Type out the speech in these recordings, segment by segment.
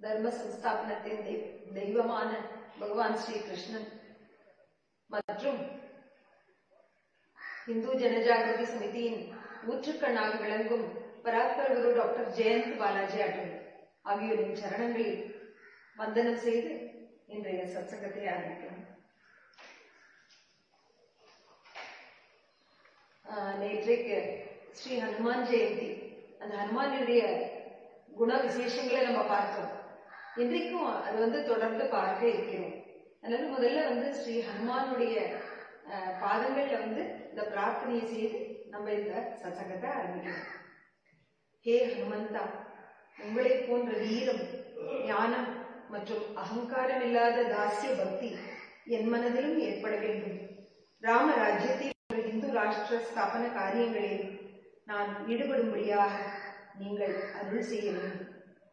தர்ம சம்ஸ்தாபனத்தின் தெய்வ- தெய்வமான பகவான் ஸ்ரீ கிருஷ்ணன் மற்றும் இந்து ஜனஜாகிருதி சமிதியின் ஊற்றுக்கண்ணாக விளங்கும் பராத்பர குரு டாக்டர் ஜெயந்த் பாலாஜி அடல் ஆகியோரின் சரணங்களில் வந்தனம் செய்து இன்றைய சத்சங்கத்தை ஆரம்பிக்கிறோம் ஆஹ் நேற்றைக்கு ஸ்ரீ ஹனுமான் ஜெயந்தி அந்த ஹனுமானுடைய குண விசேஷங்களை நம்ம பார்த்தோம் இன்றைக்கும் அது வந்து தொடர்ந்து பார்க்க இருக்கிறோம் அதனால முதல்ல வந்து ஸ்ரீ ஹனுமானுடைய ஆஹ், பாதங்கள்ல வந்து இந்த பிரார்த்தனையை செய்து நம்ம இந்த சத்சங்கத்தை ஆரம்பிக்கிறோம் ஹே ஹனுமந்தா உங்களை போன்ற வீரம் ஞானம் மற்றும் அகங்காரம் இல்லாத தாசிய பக்தி என் மனதிலும் ஏற்பட வேண்டும் ராம ராஜ்யத்தில் ஒரு இந்து ராஷ்டிர ஸ்தாபன காரியங்களில் நான் ஈடுபடும்படியாக நீங்கள் அருள் செய்ய வேண்டும்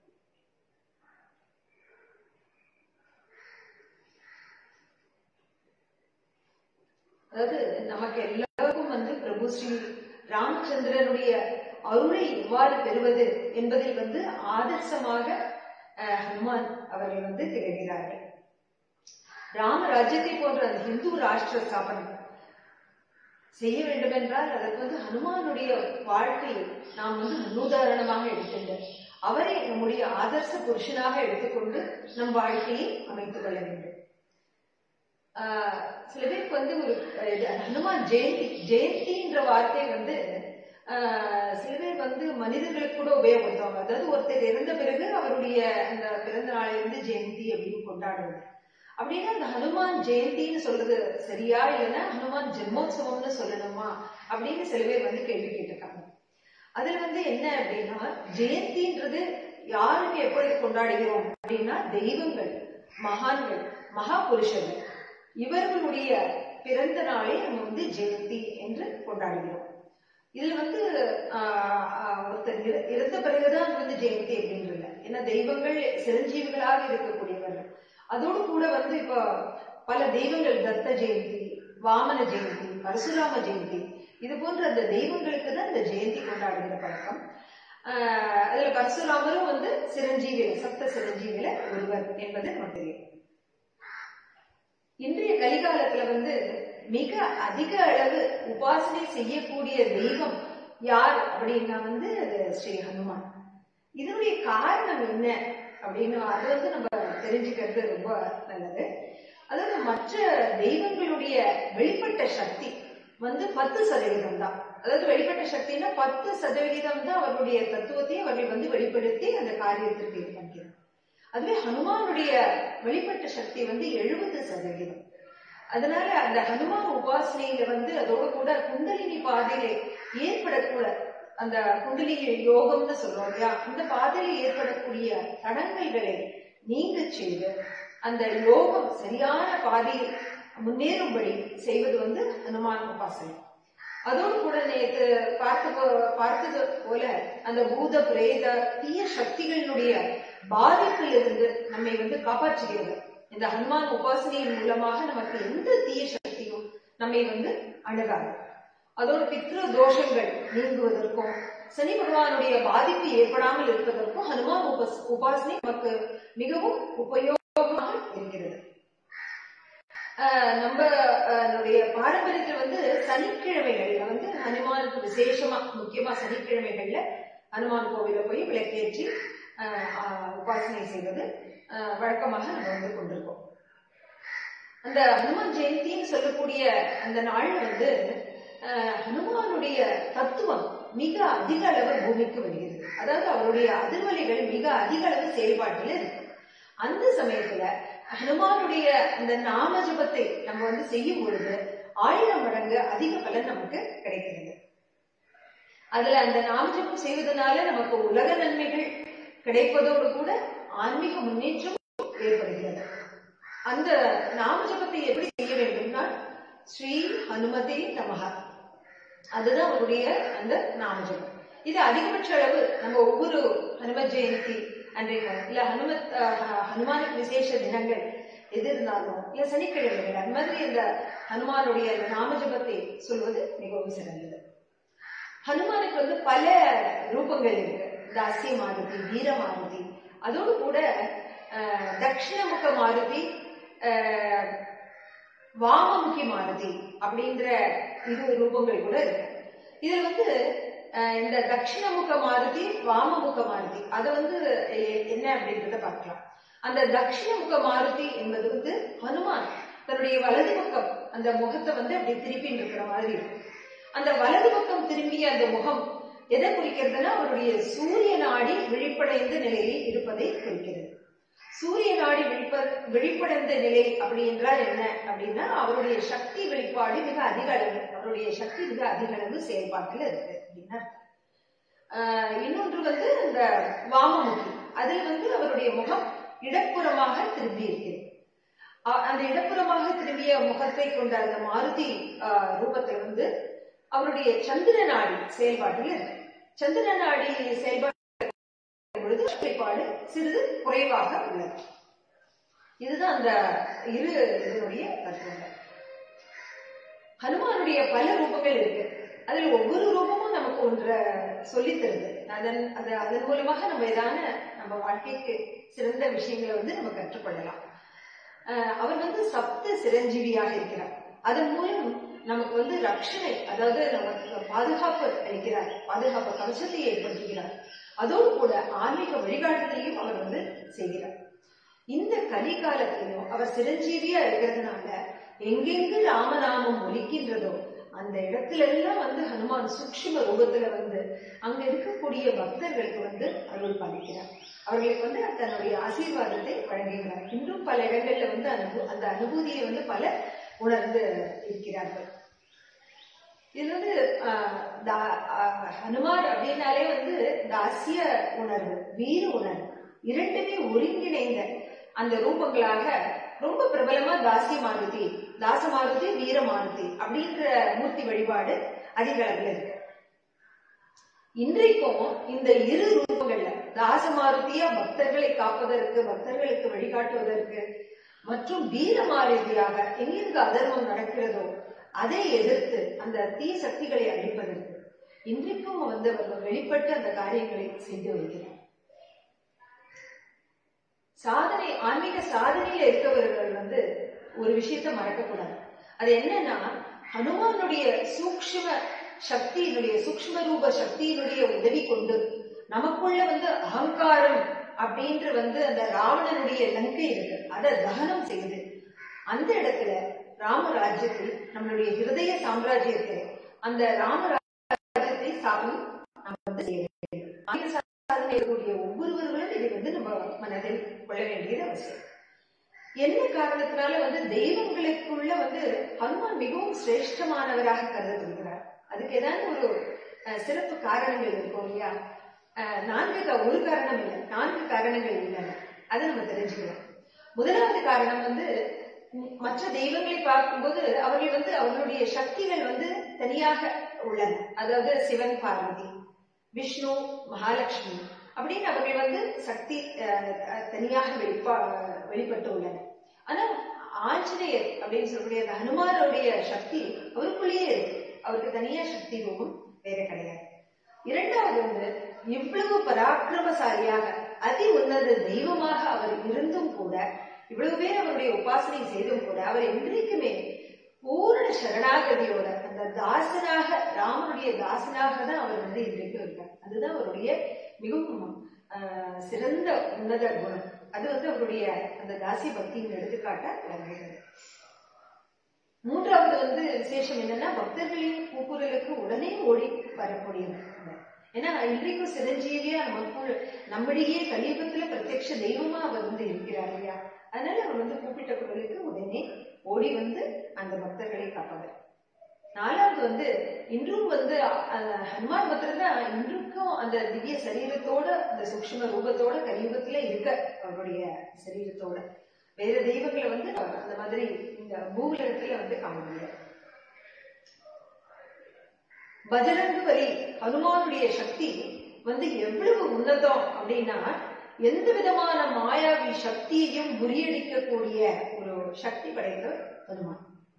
அதாவது நமக்கு எல்லாருக்கும் வந்து பிரபு ஸ்ரீ ராமச்சந்திரனுடைய அருளை எவ்வாறு பெறுவது என்பதில் வந்து ஆதர்சமாக அஹ், ஹனுமான் அவர்கள் வந்து திகழ்கிறார்கள் ராம ராஜ்யத்தை போன்ற அந்த இந்து ராஷ்டிர ஸ்தாபனம் செய்ய வேண்டும் என்றால் அதற்கு வந்து ஹனுமானுடைய வாழ்க்கையை நாம் வந்து முன்னுதாரணமாக எடுத்துள்ளோம் அவரை நம்முடைய ஆதர்ச புருஷனாக எடுத்துக்கொண்டு நம் வாழ்க்கையை அமைத்துக் கொள்ள வேண்டும் ஆஹ் சில பேருக்கு வந்து ஒரு அஹ், இது ஹனுமான் ஜெயந்தி ஜெயந்தின்ற வார்த்தை வந்து ஆஹ், சில பேர் வந்து மனிதர்களுக்கு கூட உபயோகப்படுத்துவாங்க அதாவது ஒருத்தர் இறந்த பிறகு அவருடைய அந்த பிறந்த நாளை வந்து ஜெயந்தி அப்படின்னு கொண்டாடுவது அப்படின்னா அந்த ஹனுமான் ஜெயந்தின்னு சொல்றது சரியா இல்லைன்னா ஹனுமான் ஜென்மோத்சவம்னு சொல்லணுமா அப்படின்னு சில பேர் வந்து கேள்வி கேட்டிருக்காங்க அதுல வந்து என்ன அப்படின்னா ஜெயந்தின்றது யாருக்கு எப்படி கொண்டாடுகிறோம் அப்படின்னா தெய்வங்கள் மகான்கள் மகா புருஷர்கள் இவர்களுடைய பிறந்த நாளை நம்ம வந்து ஜெயந்தி என்று கொண்டாடுகிறோம் இதுல வந்து ஆஹ், ஆஹ், ஒருத்தர் இற- இறந்த பிறகுதான் வந்து ஜெயந்தி அப்படின்றது இல்லை. ஏன்னா தெய்வங்கள் சிரஞ்சீவிகளாக இருக்கக்கூடியவர்கள் அதோடு கூட வந்து இப்போ பல தெய்வங்கள் தத்த ஜெயந்தி வாமன ஜெயந்தி பரசுராம ஜெயந்தி இது போன்ற அந்த தெய்வங்களுக்கு தான் இந்த ஜெயந்தி கொண்டாடுகிற பழக்கம் ஆஹ் அதுல பரசுராமரும் வந்து சிரஞ்சீவியில சப்த சிரஞ்சீவியில ஒருவர் என்பது நமக்கு தெரியும் இன்றைய கலிகாலத்துல வந்து மிக அதிக அளவு உபாசனை செய்யக்கூடிய தெய்வம் யார் அப்படின்னா வந்து அது ஸ்ரீ ஹனுமான் இதனுடைய காரணம் என்ன அப்படின்னு அது வந்து நம்ம தெரிஞ்சுக்கிறது ரொம்ப நல்லது அதாவது மற்ற தெய்வங்களுடைய வெளிப்பட்ட சக்தி வந்து பத்து சதவீதம் தான் அதாவது வெளிப்பட்ட சக்தின்னா பத்து சதவிகிதம் தான் அவர்களுடைய தத்துவத்தை அவர்கள் வந்து வெளிப்படுத்தி அந்த காரியத்திற்கு இது பண்ணுகிறார் அதுவே ஹனுமானுடைய வெளிப்பட்ட சக்தி வந்து எழுபது சதவீதம் அதனால அந்த ஹனுமான் உபாசனையில வந்து அதோட கூட குண்டலினி பாதையில ஏற்படக்கூட அந்த குண்டலினி யோகம்னு சொல்றோம் இல்லையா அந்த பாதையில ஏற்படக்கூடிய தடங்கல்களை நீங்க செய்து அந்த யோகம் சரியான பாதையில் முன்னேறும்படி செய்வது வந்து ஹனுமான் உபாசனை அதோடு கூட நேற்று பார்த்து போ- பார்த்தது போல அந்த பூத பிரேத தீய சக்திகளினுடைய பாதிப்பில் இருந்து நம்மை வந்து காப்பாற்றுகிறது இந்த ஹனுமான் உபாசனையின் மூலமாக நமக்கு எந்த தீய சக்தியும் நம்மை வந்து அணுகாது அதோட பித்ரு தோஷங்கள் நீங்குவதற்கும் சனி பகவானுடைய பாதிப்பு ஏற்படாமல் இருப்பதற்கும் ஹனுமான் உபாஸ் உபாசனை நமக்கு மிகவும் உபயோகமாக இருக்கிறது ஆஹ் நம்ம ஆஹ், நம்முடைய பாரம்பரியத்துல வந்து சனிக்கிழமைகள்ல வந்து ஹனுமானுக்கு விசேஷமா முக்கியமா சனிக்கிழமைகள்ல ஹனுமான் கோவில போய் விளக்கேற்றி ஆஹ், ஆஹ், உபாசனை செய்வது ஆஹ், வழக்கமாக நம்ம வந்து கொண்டிருக்கோம் அந்த ஹனுமான் ஜெயந்தின்னு சொல்லக்கூடிய அந்த நாள்ல வந்து ஆஹ், ஹனுமானுடைய தத்துவம் மிக அதிக அளவு பூமிக்கு வருகிறது அதாவது அவருடைய அதிர்வலைகள் மிக அதிக அளவு செயல்பாட்டில் இருக்கு அந்த சமயத்துல ஹனுமானுடைய அந்த நாம ஜபத்தை நம்ம வந்து செய்யும் பொழுது ஆயிரம் மடங்கு அதிக பலன் நமக்கு கிடைக்கிறது அதுல அந்த நாம ஜபம் செய்வதனால நமக்கு உலக நன்மைகள் கிடைப்பதோடு கூட ஆன்மீக முன்னேற்றம் ஏற்படுகிறது அந்த நாம ஜபத்தை எப்படி செய்ய வேண்டும்னா ஸ்ரீ ஹனுமதே நமஹ அதுதான் அவருடைய அந்த நாம ஜபம் இது அதிகபட்ச அளவு நம்ம ஒவ்வொரு ஹனும ஜெயந்தி அன்றைக்கு இல்ல ஹனுமத் அஹ், ஹ- ஹனுமானுக்கு விசேஷ தினங்கள் எது இருந்தாலும் இல்ல சனிக்கிழமைகள் அந்த மாதிரி இந்த ஹனுமானுடைய அந்த நாம ஜபத்தை சொல்வது மிகவும் சிறந்தது ஹனுமானுக்கு வந்து பல ரூபங்கள் இருக்கு தாசிய மாருதி வீர மாருதி அதோடு கூட அஹ், தக்ஷிணமுக மாருதி அஹ், வாமமுகி மாருதி அப்படின்ற இரு ரூபங்கள் கூட இருக்கு இதுல வந்து அஹ், இந்த தட்சிணமுக மாருதி வாமமுக மாருதி அதை வந்து எ- என்ன அப்படின்றத பார்க்கலாம் அந்த தட்சிணமுக மாருதி என்பது வந்து ஹனுமான் தன்னுடைய வலது பக்கம் அந்த முகத்தை வந்து அப்படி திருப்பி இருக்கிற மாதிரி இருக்கும் அந்த வலது பக்கம் திரும்பிய அந்த முகம் எதை குறிக்கிறதுனா அவருடைய சூரிய நாடி விழிப்படைந்த நிலையில் இருப்பதை குறிக்கிறது சூரிய நாடி விழிப்ப விழிப்படைந்த நிலை அப்படி என்றால் என்ன அப்படின்னா அவருடைய சக்தி வெளிப்பாடு மிக அதிக அளவு அவருடைய சக்தி மிக அதிக அளவு செயல்பாட்டுல இருக்கு அப்படின்னா ஆஹ் இன்னொன்று வந்து இந்த வாமமுகி அதில் வந்து அவருடைய முகம் இடப்புறமாக திரும்பி இருக்கிறது அ- அந்த இடப்புறமாக திரும்பிய முகத்தை கொண்ட அந்த மாருதி ஆஹ் ரூபத்தை வந்து அவருடைய சந்திர நாடி செயல்பாட்டில் இருக்கு சந்திர நாடி செயல்பாடு பொழுது செயல்பாடு சிறிது குறைவாக உள்ளது இதுதான் அந்த இரு இதனுடைய தத்துவங்கள் ஹனுமானுடைய பல ரூபங்கள் இருக்கு அதில் ஒவ்வொரு ரூபமும் நமக்கு ஒன்றை சொல்லித் தருது அதன் அது அதன் மூலமாக நம்ம ஏதான நம்ம வாழ்க்கைக்கு சிறந்த விஷயங்களை வந்து நம்ம கற்றுக்கொள்ளலாம் அஹ் அவர் வந்து சப்த சிரஞ்சீவியாக இருக்கிறார் அதன் மூலம் நமக்கு வந்து ரட்சணை அதாவது நமக்கு பாதுகாப்பு அளிக்கிறார் பாதுகாப்பு கவசத்தை ஏற்படுத்துகிறார் அதோடு கூட ஆன்மீக வழிகாட்டுதலையும் அவர் வந்து செய்கிறார் இந்த கலிகாலத்திலும் அவர் சிரஞ்சீவியா இருக்கிறதுனால எங்கெங்கு ராமநாமம் ஒலிக்கின்றதோ அந்த இடத்துல எல்லாம் வந்து ஹனுமான் சூக்ஷ்ம ரூபத்துல வந்து அங்க இருக்கக்கூடிய பக்தர்களுக்கு வந்து அருள் பாலிக்கிறார் அவர்களுக்கு வந்து தன்னுடைய ஆசீர்வாதத்தை வழங்குகிறார் இன்னும் பல இடங்கள்ல வந்து அனுபு அந்த அனுபூதியை வந்து பல உணர்ந்து இருக்கிறார்கள் இது வந்து ஆஹ், தா- ஆஹ், ஹனுமான் அப்படின்னாலே வந்து தாசிய உணர்வு வீர உணர்வு இரண்டுமே ஒருங்கிணைந்த அந்த ரூபங்களாக ரொம்ப பிரபலமா தாசிய மாருதி தாச மாருதி வீர மாருதி அப்படின்ற மூர்த்தி வழிபாடு அதிக அளவில் இருக்கு இன்றைக்கும் இந்த இரு ரூபங்கள்ல தாச மாருதியா பக்தர்களை காப்பதற்கு பக்தர்களுக்கு வழிகாட்டுவதற்கு மற்றும் வீர மாருதியாக எங்கெங்கு அதர்மம் நடக்கிறதோ அதை எதிர்த்து அந்த தீய சக்திகளை அழிப்பதற்கு இன்றைக்கும் வந்து அவர் வெளிப்பட்டு அந்த காரியங்களை செய்து வருகிறார் சாதனை ஆன்மீக சாதனையில இருக்கவர்கள் வந்து ஒரு விஷயத்த மறக்கக்கூடாது அது என்னன்னா ஹனுமானுடைய சூக்ஷ்ம சக்தியினுடைய சூக்ஷ்ம ரூப சக்தியினுடைய உதவி கொண்டு நமக்குள்ள வந்து அகங்காரம் அப்படின்ற வந்து அந்த ராவணனுடைய லங்கை இருக்கு அதை தகனம் செய்து அந்த இடத்துல ராமராஜ்யத்தில் நம்மளுடைய ஹிருதய சாம்ராஜ்யத்தை அந்த ராமராஜ்யத்தை ஸ்தாபனம் நம்ம வந்து செய்ய வேண்டும் ஆன்மீக சாதனை இருக்கக்கூடிய ஒவ்வொருவர்களும் இதை வந்து நம்ம மனதில் கொள்ள வேண்டியது அவசியம் என்ன காரணத்தினால வந்து தெய்வங்களுக்குள்ள வந்து ஹனுமான் மிகவும் சிரேஷ்டமானவராக கருதப்படுகிறார் அதுக்கு ஏதாவது ஒரு அஹ், சிறப்பு காரணங்கள் இருக்கும் இல்லையா அஹ், நான்கு கா- ஒரு காரணம் இல்லை நான்கு காரணங்கள் உள்ளன அதை நம்ம தெரிஞ்சுக்கலாம் முதலாவது காரணம் வந்து ம், மற்ற தெய்வங்களை பார்க்கும்போது அவர்கள் வந்து அவர்களுடைய சக்திகள் வந்து தனியாக உள்ளன அதாவது சிவன் பார்வதி விஷ்ணு மகாலட்சுமி அப்படின்னு அவர்கள் வந்து சக்தி அஹ், அஹ், தனியாக வெளிப்பா வெளிப்பட்டு உள்ளனர் ஆனா ஆஞ்சநேயர் அப்படின்னு சொல்லக்கூடிய அந்த ஹனுமானுடைய சக்தி அவருக்குள்ளேயே இருக்கு அவருக்கு தனியா சக்தி ரூபம் வேற கிடையாது இரண்டாவது வந்து இவ்வளவு பராக்கிரமசாலியாக அதி உன்னத தெய்வமாக அவர் இருந்தும் கூட இவ்வளவு பேர் அவருடைய உபாசனை செய்தும் கூட அவர் என்றைக்குமே பூரண சரணாகதியோட அந்த தாசனாக ராமனுடைய தாசனாக தான் அவர் வந்து இன்றைக்கும் இருக்கார் அதுதான் அவருடைய மிகவும் ஆஹ், சிறந்த உன்னத குணம் அது வந்து அவருடைய அந்த தாசி பக்தியின் எடுத்துக்காட்ட விளங்குகிறது மூன்றாவது வந்து விசேஷம் என்னன்னா பக்தர்களின் கூக்குரலுக்கு உடனே ஓடி வரக்கூடியவர் அவர். ஏன்னா இன்றைக்கும் சிரஞ்சீவியா நமக்குள் நம்மிடையே கலியுகத்துல பிரத்யக்ஷ தெய்வமா அவர் வந்து இருக்கிறார் இல்லையா அதனால அவர் வந்து கூப்பிட்ட குரலுக்கு உடனே ஓடி வந்து அந்த பக்தர்களை காப்பவர் நாலாவது வந்து இன்றும் வந்து அஹ், ஹனுமான் பக்தர் தான் இன்றுக்கும் அந்த திவ்ய சரீரத்தோட அந்த சூக்ஷ்ம ரூபத்தோட கலியுகத்துல இருக்க அவருடைய சரீரத்தோட வேற தெய்வங்களை வந்து அந்த மாதிரி இந்த பூவுலகத்துல வந்து காண முடியாது பஜரங்கு வலி ஹனுமானுடைய சக்தி வந்து எவ்வளவு உன்னதம் அப்படின்னா எந்த விதமான மாயாவி சக்தியையும் முறியடிக்கக்கூடிய ஒரு சக்தி படைத்த ஹனுமான்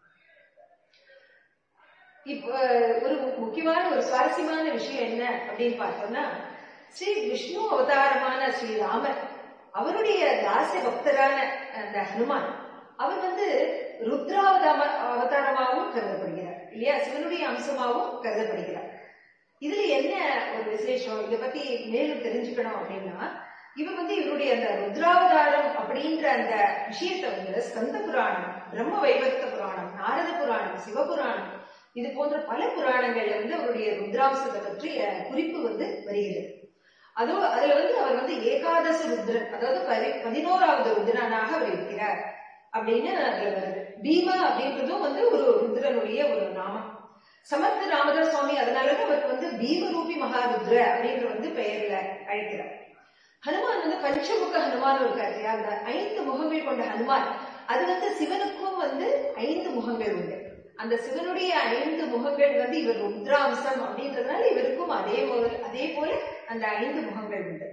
இப்ப ஒரு முக்கியமான ஒரு சுவாரஸ்யமான விஷயம் என்ன அப்படின்னு பார்த்தோம்னா ஸ்ரீ விஷ்ணு அவதாரமான ஸ்ரீராமர் அவருடைய தாசிய பக்தரான அந்த ஹனுமான் அவர் வந்து ருத்ராவதாம அவதாரமாகவும் கருதப்படுகிறார் இல்லையா சிவனுடைய அம்சமாகவும் கருதப்படுகிறார் இதுல என்ன ஒரு விசேஷம் இதை பத்தி மேலும் தெரிஞ்சுக்கணும் அப்படின்னா இவர் வந்து இவருடைய அந்த ருத்ராவதாரம் அப்படின்ற அந்த விஷயத்தை வந்து ஸ்கந்த புராணம் பிரம்ம வைவர்த்த புராணம் நாரத புராணம் சிவபுராணம் இது போன்ற பல புராணங்கள்ல வந்து அவருடைய ருத்ராம்சத்தை பற்றிய குறிப்பு வந்து வருகிறது அதுவும் அதுல வந்து அவர் வந்து ஏகாதச ருத்ரன் அதாவது பதி- பதினோராவது ருத்ரனாக அவர் இருக்கிறார் அப்படின்னு அதுல வருது பீமா அப்படின்றதும் வந்து ஒரு ருத்ரனுடைய ஒரு நாமம் சமர்த்த ராமதாஸ் சுவாமி அதனாலதான் அவருக்கு வந்து பீமரூபி மகாருத்ர அப்படின்ற வந்து பெயர்ல அழைக்கிறார் ஹனுமான் வந்து பஞ்சமுக ஹனுமான் இருக்காரு இல்லையா அந்த ஐந்து முகங்கள் கொண்ட ஹனுமான் அது வந்து சிவனுக்கும் வந்து ஐந்து முகங்கள் உண்டு அந்த சிவனுடைய ஐந்து முகங்கள் வந்து இவர் ருத்ராம்சம் அப்படின்றதுனால இவருக்கும் அதே போல அதே போல அந்த ஐந்து முகங்கள் உண்டு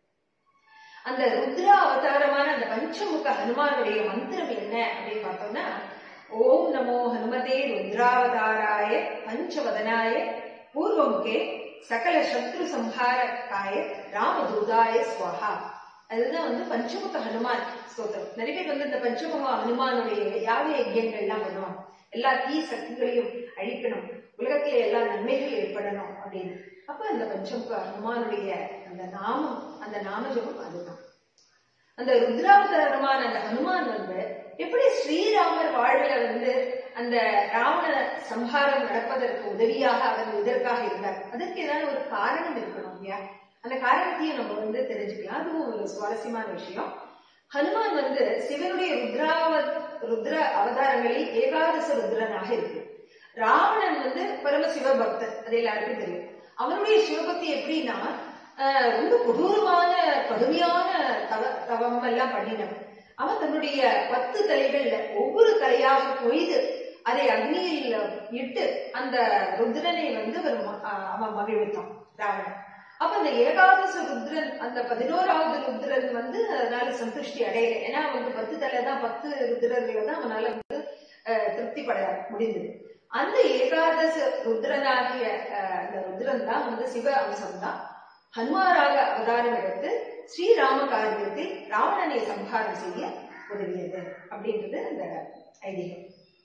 அந்த ருத்ரா அவதாரமான அந்த பஞ்சமுக ஹனுமானுடைய மந்திரம் என்ன அப்படின்னு பார்த்தோம்னா ஓம் நமோ ஹனுமதே ருத்ராவதாராய பஞ்சவதனாய பூர்வமுகே சகல சத்ரு சம்ஹாரக்காய ராமதூதாய ஸ்வஹா அதுதான் வந்து பஞ்சமுக ஹனுமான் ஸ்தோத்திரம் நிறைய பேர் வந்து இந்த பஞ்சமுக ஹனுமானுடைய யாக யஜ்யங்கள்லாம் பண்ணுவாங்க எல்லா தீ சக்திகளையும் அழிக்கணும் உலகத்துல எல்லா நன்மைகள் ஏற்படணும் அப்படின்னு அப்ப அந்த பஞ்சமுக ஹனுமானுடைய அந்த நாமம் அந்த நாமஜபம் அதுதான் அந்த ருத்ராவதாரமான அந்த ஹனுமான் வந்து எப்படி ஸ்ரீராமர் வாழ்வுல வந்து அந்த ராவண சம்ஹாரம் நடப்பதற்கு உதவியாக அவர் இதற்காக இருந்தார் அதற்கு ஏதாவது ஒரு காரணம் இருக்கணும் இல்லையா அந்த காரணத்தையும் நம்ம வந்து தெரிஞ்சுக்கலாம் அதுவும் ஒரு சுவாரஸ்யமான விஷயம் ஹனுமான் வந்து சிவனுடைய ருத்ராவ ருத்ர அவதாரங்களில் ஏகாதச ருத்ரனாக இருக்கு ராவணன் வந்து பரம சிவபக்தர் அது எல்லாருக்கும் தெரியும் அவனுடைய சிவபக்தி எப்படின்னா ஆஹ், ரொம்ப கொடூரமான கடுமையான தவ தவம் எல்லாம் பண்ணினவன் அவன் தன்னுடைய பத்து தலைகள்ல ஒவ்வொரு தலையாக கொய்து அதை அக்னியில் இட்டு அந்த ருத்ரனை வந்து அவர் ம- ஆஹ், அவன் மகிழ்வித்தான் ராவணன் அப்ப அந்த ஏகாதச ருத்ரன் அந்த பதினோராவது ருத்ரன் வந்து அதனால சந்துஷ்டி அடையல ஏன்னா அவனுக்கு பத்து தலை தான் பத்து ருத்ரர்களை தான் அவனால வந்து அஹ், திருப்திப்பட முடிந்தது அந்த ஏகாதச ருத்ரனாகிய அஹ், அந்த ருத்ரன் தான் வந்து சிவ அம்சம் தான் ஹனுமாராக அவதாரம் எடுத்து ஸ்ரீராம காரியத்தில் ராவணனை சம்ஹாரம் செய்ய உதவியது அப்படின்றது அந்த ஐதீகம்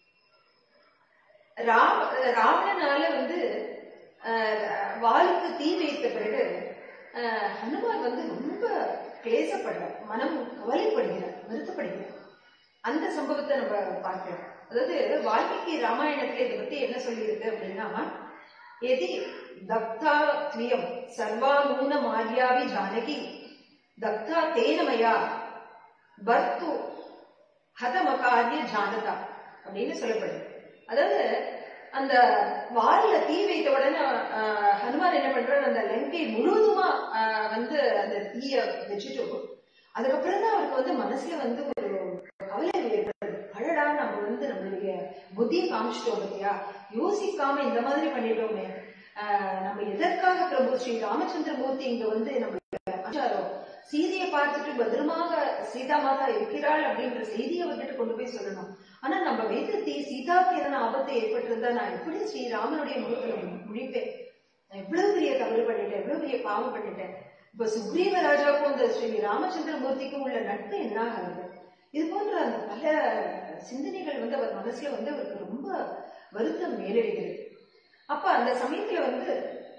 ராவ ராவணனால வந்து அஹ், வாளுக்கு தீ வைத்த பிறகு அஹ், ஹனுமான் வந்து ரொம்ப கிளேசப்படுறார் மனம் கவலைப்படுகிறார் வருத்தப்படுகிறார் அந்த சம்பவத்தை நம்ம பார்க்கிறோம் அதாவது வால்மீகி ராமாயணத்துல இதை பத்தி என்ன சொல்லியிருக்கு அப்படின்னா எதி தக்தா துவியம் சர்வாநூன மாரியாவி ஜானகி தக்தா தேனமயா பர்த்து ஹதமகாரிய ஜானதா அப்படின்னு சொல்லப்படுது அதாவது அந்த வால்ல தீ வைத்த உடனே ஆஹ், ஹனுமான் என்ன பண்றாரு அந்த லங்கை முழுவதுமா ஆஹ், வந்து அந்த தீய வச்சுட்டு அதுக்கப்புறம் தான் அவருக்கு வந்து மனசுல வந்து ஒரு கவலை ஏற்படுது அழடா நம்ம வந்து நம்மளுடைய புத்தியை காமிச்சிட்டோம் இல்லையா யோசிக்காம இந்த மாதிரி பண்ணிட்டோமே ஆஹ், நம்ம எதற்காக பிரபு ஸ்ரீ ராமச்சந்திரமூர்த்தி இங்க வந்து நம்மளுடைய அஞ்சாரோ சீதையை பார்த்துட்டு பத்திரமாக சீதா மாதா இருக்கிறாள் அப்படின்ற செய்தியை அவர்கிட்ட கொண்டு போய் சொல்லணும் ஆனா நம்ம வைத்து சீதாவுக்கு எதனா ஆபத்து ஏற்பட்டிருந்தா நான் எப்படி ஸ்ரீராமனுடைய முகத்துல மு- முழிப்பேன் நான் எவ்வளவு பெரிய தவறு பண்ணிட்டேன் எவ்வளவு பெரிய பாவம் பண்ணிட்டேன் இப்ப சுக்ரீவ ராஜாவுக்கும் இந்த ஸ்ரீ ராமச்சந்திரமூர்த்திக்கும் உள்ள நட்பு என்ன ஆகுது இது போன்ற அந்த பல சிந்தனைகள் வந்து அவர் மனசுல வந்து அவருக்கு ரொம்ப வருத்தம் மேலெடுக்கிறது அப்ப அந்த சமயத்துல வந்து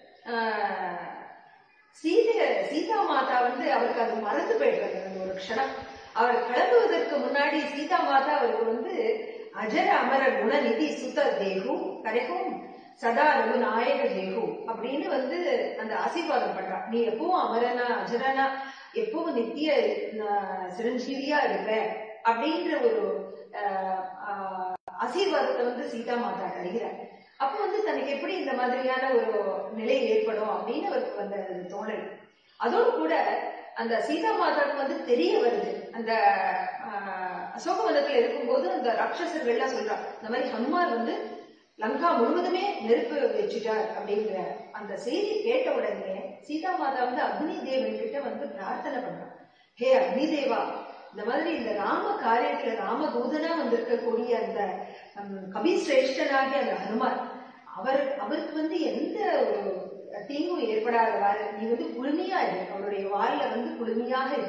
ஆஹ், சீதை சீதா மாதா வந்து அவருக்கு அது மறந்து போயிடுறாரு அந்த ஒரு க்ஷணம் அவர் கிளம்புவதற்கு முன்னாடி சீதா மாதா அவருக்கு வந்து அஜர அமர குணநிதி சுத தேகு கரைக்கும் சதா ரகு நாயக தேகு அப்படின்னு வந்து அந்த ஆசீர்வாதம் பண்றா நீ எப்பவும் அமரனா அஜரனா எப்பவும் நித்திய ஆஹ், சிரஞ்சீவியா இருப்ப அப்படின்ற ஒரு ஆஹ், ஆஹ், ஆசீர்வாதத்தை வந்து சீதா மாதா தருகிறார் அப்போ வந்து தனக்கு எப்படி இந்த மாதிரியான ஒரு நிலை ஏற்படும் அப்படின்னு அவருக்கு வந்த ஒரு தோணல் அதோடு கூட அந்த சீதா மாதாவுக்கு வந்து தெரிய வருது அந்த ஆஹ், அசோகவனத்துல இருக்கும்போது அந்த ராட்சசர்கள்லாம் சொல்றாங்க இந்த மாதிரி ஹனுமார் வந்து லங்கா முழுவதுமே நெருப்பு வச்சுட்டார் அப்படிங்கிற அந்த செய்தி கேட்ட உடனே சீதா மாதா வந்து அக்னி தேவன் கிட்ட வந்து பிரார்த்தனை பண்றான் ஹே அக்னி தேவா இந்த மாதிரி இந்த ராம காரியத்துல ராமதூதனா வந்திருக்கக்கூடிய அந்த ஹம், கபிசிரேஷ்டனாகிய அந்த ஹனுமான் அவர் அவருக்கு வந்து எந்த ஒரு தீங்கும் ஏற்படாதவாறு நீ வந்து குளுமையா இரு அவருடைய வாயில வந்து குளுமையாக இரு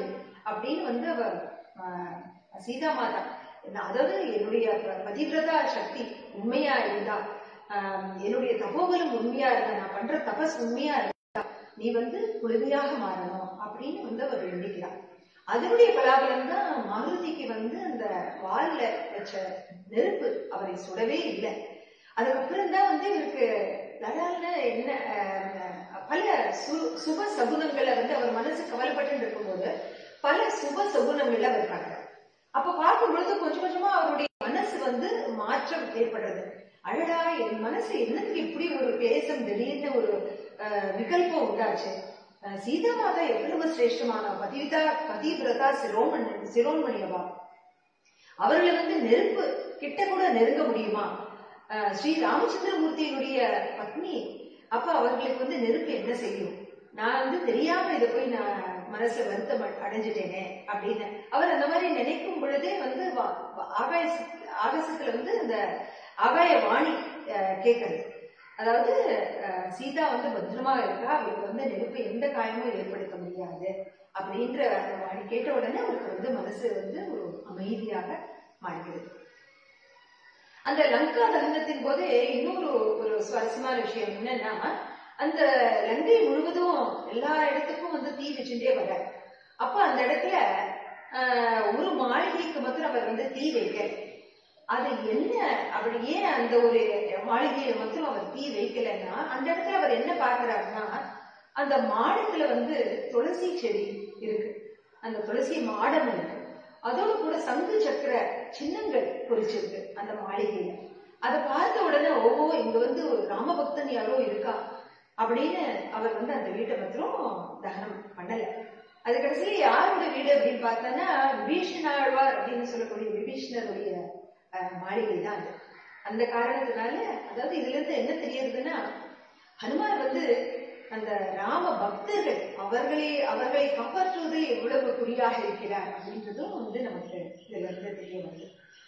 அப்படின்னு வந்து அவ ஆஹ், சீதா மாதா என்ன- அதாவது என்னுடைய ப- பதிவிரதா சக்தி உண்மையா இருந்தா ஆஹ், என்னுடைய தபோபலம் உண்மையா இருந்தா நான் பண்ற தபஸ் உண்மையா இருந்தா நீ வந்து குழுமையாக மாறணும் அப்படின்னு வந்து அவர் வேண்டிக்கிறார் அதனுடைய பலாபலம் தான் மாருதிக்கு வந்து அந்த வால்ல வச்ச நெருப்பு அவரை சுடவே இல்லை அதுக்கப்புறம் தான் வந்து இவருக்கு லடால்ல என்ன ஆஹ், பல சு சுப சகுனங்களை வந்து அவர் மனசு கவலைப்பட்டு இருக்கும்போது பல சுப சகுனங்களை அவர் பார்க்கிறார் அப்ப பார்க்கும் பொழுது கொஞ்சம் கொஞ்சமா அவருடைய மனசு வந்து மாற்றம் ஏற்படுறது அழடா என் மனசு என்னதுக்கு இப்படி ஒரு பேசம் திடீர்னு ஒரு ஆஹ், விகல்பம் உண்டாச்சு ஆஹ், சீதா மாதா எவ்வளவு சிரேஷ்டமான பதிவிதா பதிவிரதா சிரோமணி சிரோன்மணியவா அவர்களை வந்து நெருப்பு கிட்ட கூட நெருங்க முடியுமா ஆஹ் ஸ்ரீ ராமச்சந்திரமூர்த்தியினுடைய பத்னி அப்ப அவர்களுக்கு வந்து நெருப்பு என்ன செய்யும் நான் வந்து தெரியாம இதை போய் நான் மனசுல வருத்தம் அ- அடைஞ்சிட்டேனே அப்படின்னு அவர் அந்த மாதிரி நினைக்கும் பொழுதே வந்து வா- வா- ஆகாய ஆகாசத்துல வந்து அந்த ஆகாய வாணி ஆஹ் கேட்கறது அதாவது ஆஹ் சீதா வந்து பத்திரமா இருக்கா அவருக்கு வந்து நெருப்பு எந்த காயமும் ஏற்படுத்த முடியாது அப்படின்ற அந்த வாணி கேட்ட உடனே அவருக்கு வந்து மனசு வந்து ஒரு அமைதியாக மாறுகிறது அந்த லங்கா தகனத்தின் போது இன்னொரு ஒரு சுவாரஸ்யமான விஷயம் என்னன்னா அந்த லங்கை முழுவதும் எல்லா இடத்துக்கும் வந்து தீ வச்சுட்டே வர அப்ப அந்த இடத்துல ஆஹ், ஒரு மாளிகைக்கு மாத்திரம் அவர் வந்து தீ வைக்க அது என்ன அப்படி ஏன் அந்த ஒரு மாளிகையில மாத்திரம் அவர் தீ வைக்கலைன்னா அந்த இடத்துல அவர் என்ன பார்க்கிறாருன்னா அந்த மாடத்துல வந்து துளசி செடி இருக்கு அந்த துளசி மாடம் இருக்கு அதோடு கூட சங்கு சக்கர சின்னங்கள் பொறிச்சிருக்கு அந்த மாளிகையில அதை பார்த்த உடனே ஓஹோ இங்க வந்து ஒரு ராமபக்தன் யாரோ இருக்கா அப்படின்னு அவர் வந்து அந்த வீட்டை மாத்திரம் தகனம் பண்ணல அது கடைசியில யாரோட வீடு அப்படின்னு பார்த்தோன்னா விபீஷணாழ்வார் அப்படின்னு சொல்லக்கூடிய விபீஷணருடைய அஹ், மாளிகை தான் அது அந்த காரணத்தினால அதாவது இதுல இருந்து என்ன தெரியுதுன்னா ஹனுமார் வந்து அந்த ராம பக்தர்கள் அவர்களை அவர்களை காப்பாற்றுவதில் எவ்வளவு குறியாக இருக்கிறார் அப்படின்றதும் வந்து நமக்கு இதுல இருந்து தெரிய வருது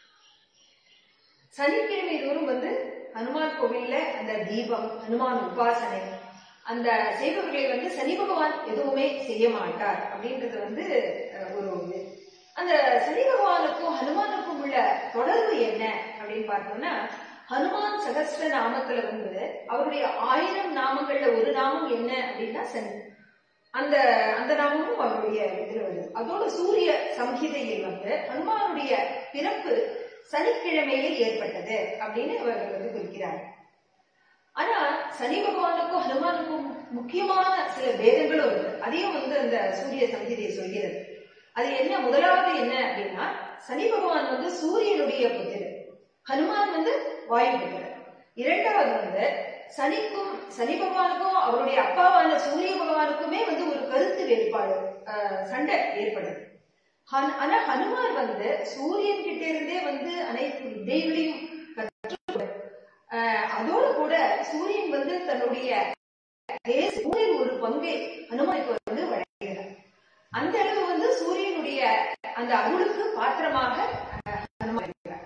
சனிக்கிழமை தோறும் வந்து ஹனுமான் கோவில்ல அந்த தீபம் ஹனுமான் உபாசனை அந்த செய்பவர்களை வந்து சனி பகவான் எதுவுமே செய்ய மாட்டார் அப்படின்றது வந்து அஹ், ஒரு இது அந்த சனி பகவானுக்கும் ஹனுமானுக்கும் உள்ள தொடர்பு என்ன அப்படின்னு பார்த்தோம்னா ஹனுமான் சகஸ்ர நாமத்துல வந்து அவருடைய ஆயிரம் நாமங்கள்ல ஒரு நாமம் என்ன அப்படின்னா சனி அந்த அந்த நாமமும் அவருடைய இதுல வருது அதோட சூரிய சம்ஹிதையில் வந்து ஹனுமானுடைய பிறப்பு சனிக்கிழமையிலே ஏற்பட்டது அப்படின்னு அவர்கள் வந்து குறிக்கிறாங்க ஆனா சனி பகவானுக்கும் ஹனுமானுக்கும் முக்கியமான சில பேதங்களும் இருக்கு அதையும் வந்து அந்த சூரிய சம்ஹிதை சொல்கிறது அது என்ன முதலாவது என்ன அப்படின்னா சனி பகவான் வந்து சூரியனுடைய புத்திரர் ஹனுமான் வந்து வாயு புத்திரர் இரண்டாவது வந்து சனிக்கும் சனி பகவானுக்கும் அவருடைய அப்பாவான சூரிய பகவானுக்குமே வந்து ஒரு கருத்து வேறுபாடு ஆஹ், சண்டை ஏற்படுது ஹன்- ஆனா ஹனுமான் வந்து சூரியன் கிட்ட இருந்தே வந்து அனைத்து வித்தைகளையும் கற்றுக்கொண்டு ஆஹ், அதோடு கூட சூரியன் வந்து தன்னுடைய தேச- மூணில் ஒரு பங்கை ஹனுமானுக்கு வந்து வழங்குகிறார் அந்த அளவு வந்து சூரியனுடைய அந்த அருளுக்கு பாத்திரமாக ஆஹ், ஹனுமான் இருக்கிறார்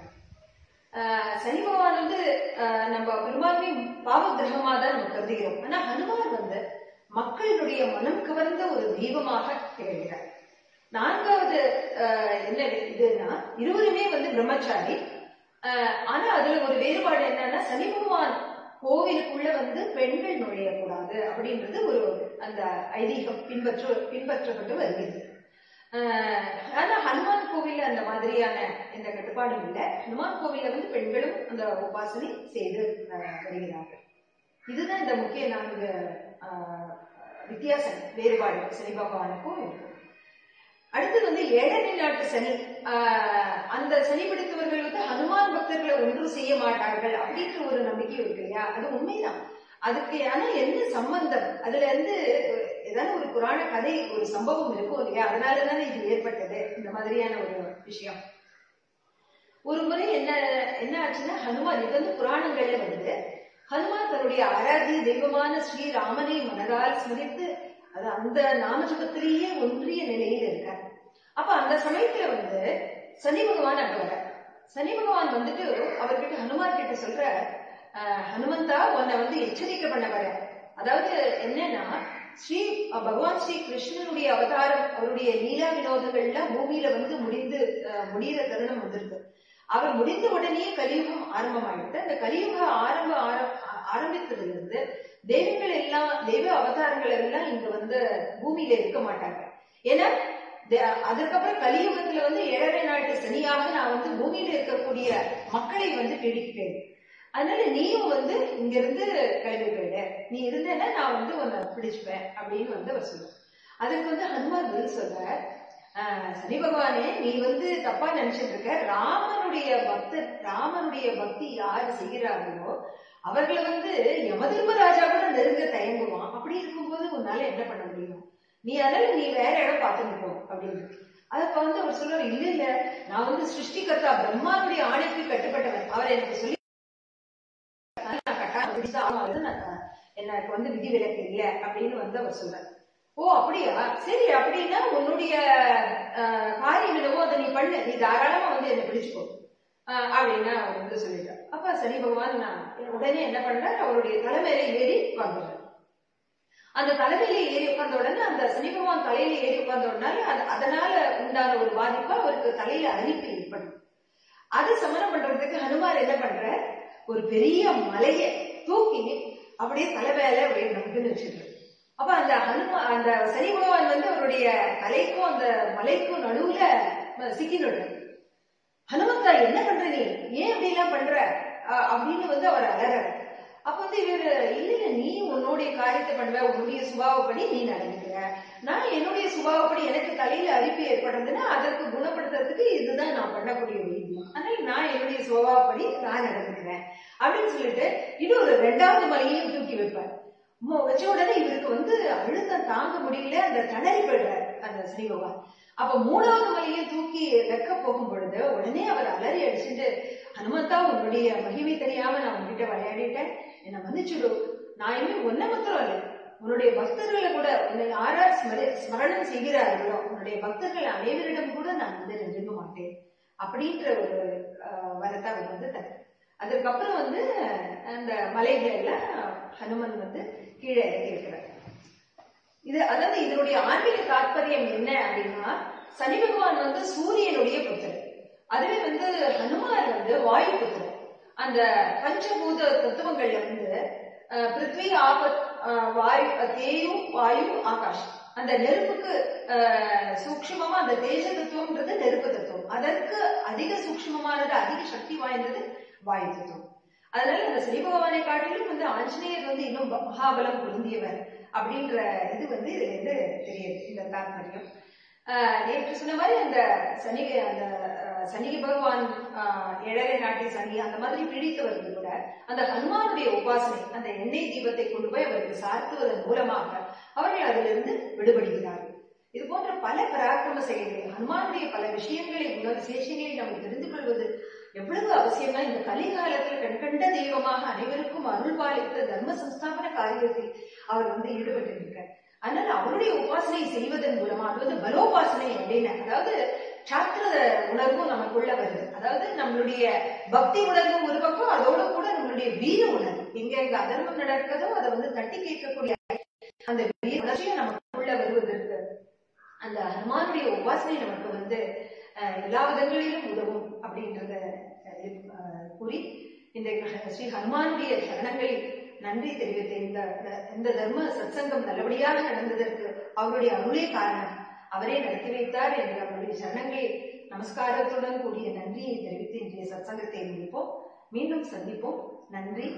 ஆஹ், சனி பகவான் வந்து ஆஹ், நம்ம பெரும்பான்மை பாவ கிரகமா தான் நம்ம கருதுகிறோம் ஆனா ஹனுமான் வந்து மக்களினுடைய மனம் கவர்ந்த ஒரு தெய்வமாக திகழ்கிறார் நான்காவது ஆஹ், என்ன இதுன்னா இருவருமே வந்து பிரம்மச்சாரி ஆஹ், ஆனா அதுல ஒரு வேறுபாடு என்னன்னா சனி பகவான் கோவிலுக்குள்ள வந்து பெண்கள் நுழையக்கூடாது அப்படின்றது ஒரு அந்த ஐதீகம் பின்பற்ற பின்பற்றப்பட்டு வருகிறது ஆஹ், ஆனா ஹனுமான் கோவில்ல அந்த மாதிரியான எந்த கட்டுப்பாடும் இல்லை ஹனுமான் கோவில்ல வந்து பெண்களும் அந்த உபாசனை செய்து ஆஹ், வருகிறார்கள் இதுதான் இந்த முக்கிய நான்கு ஆஹ், வித்தியாசம் வேறுபாடு சனி பகவானுக்கும் இருக்கு அடுத்தது வந்து ஏழனை நாட்டு சனி ஆஹ், அந்த சனி பிடித்தவர்கள் வந்து ஹனுமான் பக்தர்களை ஒன்றும் செய்ய மாட்டார்கள் அப்படின்ற ஒரு நம்பிக்கை இருக்கு இல்லையா அது உண்மைதான் அதுக்கு ஆனா என்ன சம்பந்தம் அதுல இருந்து ஏதாவது ஒரு புராண கதை ஒரு சம்பவம் இருக்கும் இல்லையா அதனால தானே இது ஏற்பட்டது இந்த மாதிரியான ஒரு விஷயம் ஒரு முறை என்ன என்ன ஆச்சுன்னா ஹனுமான் இது வந்து புராணங்களே வந்து ஹனுமான் தன்னுடைய ஆராத்திய தெய்வமான ஸ்ரீராமனை மனதால் ஸ்மரித்து அது அந்த நாமஜபத்திலேயே ஒன்றிய நிலையில் இருக்கார் அப்ப அந்த சமயத்துல வந்து சனி பகவான் அங்க வர சனி பகவான் வந்துட்டு அவர்கிட்ட ஹனுமான் கிட்ட சொல்ற "அஹ், ஹனுமந்தா உன்னை வந்து எச்சரிக்கை பண்ண வர அதாவது என்னன்னா ஸ்ரீ அஹ், பகவான் ஸ்ரீ கிருஷ்ணனுடைய அவதாரம் அவருடைய லீலா வினோதங்கள்லாம் பூமியில வந்து முடிந்து அஹ், முடியிற தருணம் வந்திருக்கு அவர் முடிந்த உடனே கலியுகம் ஆரம்பமாயிட்டு அந்த கலியுக ஆரம்ப ஆரம்- ஆ- ஆரம்பித்ததுல இருந்து தெய்வங்கள் எல்லாம் தெய்வ அவதாரங்கள் எல்லாம் இங்க வந்து பூமியில இருக்க மாட்டாங்க ஏன்னா தே- அதற்கப்புறம் கலியுகத்துல வந்து ஏழரை நாட்டு சனியாக நான் வந்து பூமியில இருக்கக்கூடிய மக்களை வந்து பீடிக்கிறேன் அதனால நீயும் வந்து இங்க இருந்து கிளம்பி போயிடு நீ இருந்தேன்னா நான் வந்து உன்னை பிடிச்சுப்பேன் அப்படின்னு வந்து அவர் சொல்லுவார் அதுக்கு வந்து ஹனுமார் பதில் சொல்ற சனி பகவானே நீ வந்து தப்பா நினைச்சிட்டு இருக்க ராமனுடைய பக்தர் ராமனுடைய பக்தி யார் செய்கிறார்களோ அவர்களை வந்து யமதர்மராஜா கூட நெருங்க தயங்குவான் அப்படி இருக்கும்போது உன்னால என்ன பண்ண முடியும் நீ அதனால நீ வேற இடம் பார்த்துட்டு போ அப்படின்னு அதப்ப வந்து அவர் சொல்றாரு இல்ல இல்ல நான் வந்து சிருஷ்டிகர்த்தா பிரம்மாவுடைய ஆணைக்கு கட்டுப்பட்டவன் அவர் எனக்கு சொல்லி நான் கட்டாயம் பிடிச்சா ஆகும் நான் எனக்கு வந்து விதிவிலக்கு இல்லை அப்படின்னு வந்து அவர் சொல்றாரு ஓ அப்படியா சரி அப்படின்னா உன்னுடைய அஹ், காரியம் என்னவோ அதை நீ பண்ணு நீ தாராளமா வந்து என்னை பிடிச்சுக்கோ அஹ், அப்படின்னு அவர் வந்து சொல்லிட்டார் அப்ப சனி பகவான் நான் உடனே என்ன பண்றாரு அவருடைய தலைமையில ஏறி உட்கார்ந்துறாரு அந்த தலைமையில ஏறி உட்கார்ந்த உடனே அந்த சனி பகவான் தலையில ஏறி உட்கார்ந்த உடனே அது- அதனால உண்டான ஒரு பாதிப்பு அவருக்கு தலையில அரிப்பு ஏற்படும் அதை சமனம் பண்றதுக்கு ஹனுமார் என்ன பண்ற ஒரு பெரிய மலையை தூக்கி அப்படியே தலை மேல அப்படியே நம்புன்னு வச்சிருக்காரு அப்ப அந்த ஹனுமா அந்த சனி பகவான் வந்து அவருடைய தலைக்கும் அந்த மலைக்கும் நடுவுல சிக்கினு ஹனுமந்தா என்ன பண்ற நீ ஏன் அப்படி எல்லாம் பண்ற அஹ் அப்படின்னு வந்து அவர் அலறாரு அப்ப வந்து இவர் இல்ல இல்ல நீ உன்னுடைய காரியத்தை பண்ணுவ உன்னுடைய சுபாவப்படி நீ நடந்துக்கிற நான் என்னுடைய சுபாவப்படி எனக்கு தலையில அரிப்பு ஏற்படுறதுன்னா அதற்கு குணப்படுத்துறதுக்கு இதுதான் நான் பண்ணக்கூடிய வைத்தியம் அதனால நான் என்னுடைய சுபாவப்படி நான் நடந்துக்கிறேன் அப்படின்னு சொல்லிட்டு இன்னும் ஒரு ரெண்டாவது மலையையும் தூக்கி வைப்பார் மோ- வச்ச உடனே இவருக்கு வந்து அழுத்தம் தாங்க முடியல அந்த திணறி போயிடுறார் அந்த ஸ்ரீ பகவான் அப்ப மூணாவது மலையை தூக்கி வைக்க போகும் பொழுது உடனே அவர் அலறி அடிச்சுட்டு ஹனுமந்தா உன்னுடைய மகிமை தெரியாம நான் உன்கிட்ட விளையாடிட்டேன் என்னை மன்னிச்சுடு நான் இன்னும் ஒன்ன மாத்திரம் இல்லை உன்னுடைய பக்தர்களை கூட உன்னை யாரார் ஸ்மரி ஸ்மரணம் செய்கிறார்களோ உன்னுடைய பக்தர்கள் அனைவரிடம் கூட நான் வந்து நெருங்க மாட்டேன் அப்படின்ற ஒரு அஹ், வரத்தை அவர் வந்து தர அதுக்கப்புறம் வந்து அந்த மலைகள் எல்லாம் ஹனுமன் வந்து கீழே இறக்கி இருக்கிறார் இது அதாவது இதனுடைய ஆன்மீக தாற்பயம் என்ன அப்படின்னா சனி பகவான் வந்து சூரியனுடைய புத்திரர் அதுவே வந்து ஹனுமார் வந்து வாயு புத்திரர் அந்த பஞ்சபூத தத்துவங்கள்ல வந்து அஹ், பிருத்வி ஆபத் அஹ், வாயு அஹ், தேயு வாயு ஆகாஷ் அந்த நெருப்புக்கு அஹ், சூக்ஷ்மமா அந்த தேஜ தத்துவம்ன்றது நெருப்பு தத்துவம் அதற்கு அதிக சூக்ஷ்மமானது அதிக சக்தி வாய்ந்தது வாயு தத்துவம் அதனால அந்த ஸ்ரீ பகவானை காட்டிலும் வந்து ஆஞ்சநேயர் வந்து இன்னும் ப- மகாபலம் பொருந்தியவர் அப்படின்ற இது வந்து இதுல இருந்து தெரியுது இந்த தாற்பயம் ஆஹ் நேற்று சொன்ன மாதிரி அந்த சனி அந்த ஆஹ், சனி பகவான் ஆஹ், ஏழரை நாட்டி சனி அந்த மாதிரி பிடித்தவர்கள் கூட அந்த ஹனுமானுடைய உபாசனை அந்த எண்ணெய் தீபத்தை கொண்டு போய் அவருக்கு சார்த்துவதன் மூலமாக அவர்கள் அதிலிருந்து விடுபடுகிறார்கள் இது போன்ற பல பராக்கிரம செயல்கள் ஹனுமானுடைய பல விஷயங்களை குண விசேஷங்களை நாம் தெரிந்து கொள்வது எவ்வளவு அவசியம்னா இந்த கலிகாலத்தில் கண்கண்ட தெய்வமாக அனைவருக்கும் அருள் பாலித்த தர்ம சம்ஸ்தாபன காரியத்தில் அவர் வந்து ஈடுபட்டிருக்கிறார் அதனால அவருடைய உபாசனை செய்வதன் மூலமா அது வந்து பலோபாசனை அப்படின்னு அதாவது சாஸ்திர உணர்வும் நமக்குள்ள வருது அதாவது நம்மளுடைய பக்தி உணர்வு ஒரு பக்கம் அதோட கூட நம்மளுடைய வீர உணர்வு எங்க எங்க அதர்மம் நடக்கிறதோ அதை வந்து தட்டி கேட்கக்கூடிய அந்த வீர உணர்ச்சியும் நமக்குள்ள வருவதற்கு அந்த ஹனுமானுடைய உபாசனை நமக்கு வந்து அஹ், எல்லா விதங்களிலும் உதவும் அப்படின்றத அஹ், கூறி இந்த ஸ்ரீ ஹனுமானுடைய சரணங்களில் நன்றி தெரிவித்த இந்த இந்த- இந்த தர்ம சத்சங்கம் நல்லபடியாக நடந்ததற்கு அவருடைய அருளே காரணம் அவரே நடத்தி வைத்தார் என்ற அவருடைய சரணங்களில் நமஸ்காரத்துடன் கூடிய நன்றியை தெரிவித்து இன்றைய சத்சங்கத்தை முடிப்போம் மீண்டும் சந்திப்போம் நன்றி